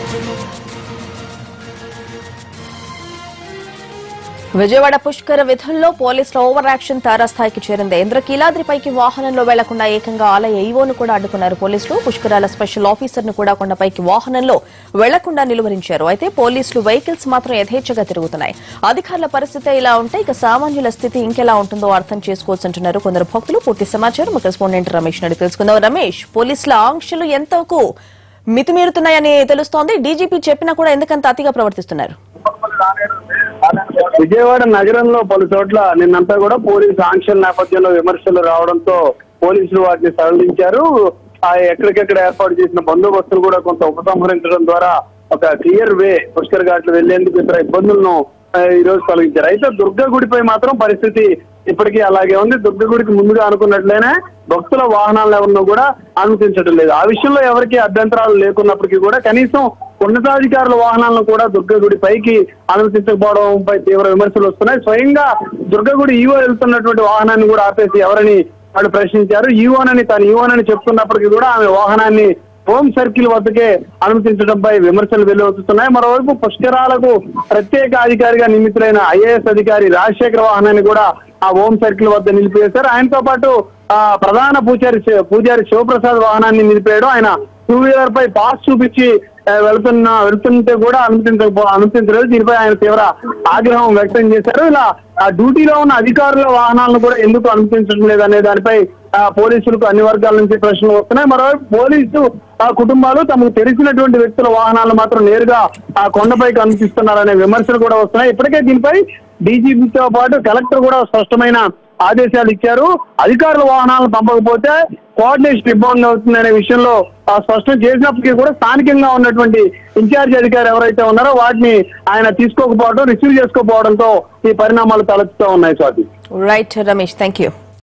విజయవాడ పుష్కర విధుల్లో పోలీసుల over action తారాస్థాయికి చేరింది ఇంద్రకీలాద్రిపైకి వాహనంలో వెళ్లకుండా ఏకంగా ఆలయ ఈవోను కూడా అడ్డుకున్నారు పోలీసులు పుష్కరాల స్పెషల్ ఆఫీసర్ ను కూడా కొండపైకి వాహనంలో వెళ్లకుండా నిలువరించారు అయితే పోలీసులు వెహికల్స్ మాత్రం యథేచ్ఛగా తిరుగుతున్నాయి అధికారుల పరిస్థితి ఇలా ఉంటే ఇక సామాన్యుల స్థితి ఇంకెలా ఉంటుందో అర్థం చేసుకోవచ్చంటున్నారు కొందరు భక్తులు పూర్తి సమాచారం మా కరెస్పాండెంట్ రమేష్ నడి తెలుసుకుందాం రమేష్ పోలీసుల ఆంక్షలు ఎంతకు మితిమీరుతున్నాయని తెలుస్తోంది డీజీపీ చెప్పినా కూడా ఎందుకంత అతిగా ప్రవర్తిస్తున్నారు విజయవాడ నగరంలో పలు చోట్ల నిన్నంతా కూడా పోలీసు ఆంక్షల నేపథ్యంలో విమర్శలు రావడంతో పోలీసులు వాటిని సడలించారు ఆ ఎక్కడికెక్కడ ఏర్పాటు చేసిన బందోబస్తులు కూడా కొంత ఉపసంహరించడం ద్వారా ఒక క్లియర్ వే పుష్కర్ ఘాట్లు వెళ్లేందుకు ఇతర ఇబ్బందులను ఆ, ఈ రోజు తొలగించారు అయితే దుర్గా గుడిపై మాత్రం పరిస్థితి ఇప్పటికీ అలాగే ఉంది దుర్గ గుడికి ముందుగా అనుకున్నట్లయినే భక్తుల వాహనాలు ఎవరినో కూడా అనుమతించడం లేదు ఆ విషయంలో ఎవరికి అభ్యంతరాలు లేకున్నప్పటికీ కూడా కనీసం ఉన్నతాధికారుల వాహనాలను కూడా దుర్గగుడి పైకి అనుమతించకపోవడంపై తీవ్ర విమర్శలు వస్తున్నాయి స్వయంగా దుర్గగుడి ఈవో వెళ్తున్నటువంటి వాహనాన్ని కూడా ఆపేసి ఎవరని వాళ్ళు ప్రశ్నించారు ఈవోనని తను ఈవోనని చెప్తున్నప్పటికీ కూడా ఆమె వాహనాన్ని హోమ్ సర్కిల్ వద్దకే అనుమతించడంపై విమర్శలు వెల్లువెత్తుతున్నాయి మరోవైపు పుష్కరాలకు ప్రత్యేక అధికారిగా నియమితులైన ఐఏఎస్ అధికారి రాజశేఖర వాహనాన్ని కూడా ఆ హోమ్ సర్కిల్ వద్ద నిలిపివేశారు ఆయనతో పాటు ఆ ప్రధాన పూజారి శివ- పూజారి శివప్రసాద్ వాహనాన్ని నిలిపేయడం ఆయన టూ వీలర్ పై పాస్ చూపించి ఆ, వెళ్తున్న వెళ్తుంటే కూడా అనుమతించకపో అనుమతించలేదు దీనిపై ఆయన తీవ్ర ఆగ్రహం వ్యక్తం చేశారు ఇలా ఆ డ్యూటీలో ఉన్న అధికారుల వాహనాలను కూడా ఎందుకు అనుమతించడం లేదనే దానిపై ఆ, పోలీసులకు అన్ని వర్గాల నుంచి ప్రశ్నలు వస్తున్నాయి మరోవైపు పోలీసు ఆ కుటుంబాలు తమకు తెలిసినటువంటి వ్యక్తుల వాహనాలను మాత్రం నేరుగా ఆ కొండపైకి అనుమతిస్తున్నారనే విమర్శలు కూడా వస్తున్నాయి ఇప్పటికే దీనిపై డీజీపీతో పాటు కలెక్టర్ కూడా స్పష్టమైన ఆదేశాలు ఇచ్చారు అధికారుల వాహనాలను పంపకపోతే కోఆర్డినేషన్ ఇబ్బంది అవుతుందనే విషయంలో ఆ, స్పష్టం చేసినప్పటికీ కూడా స్థానికంగా ఉన్నటువంటి ఇన్ఛార్జ్ అధికారి ఎవరైతే ఉన్నారో వాటిని ఆయన తీసుకోకపోవడం రిసీవ్ చేసుకోకపోవడంతో ఈ పరిణామాలు తలెత్తుతూ ఉన్నాయి Swathi right Ramesh thank you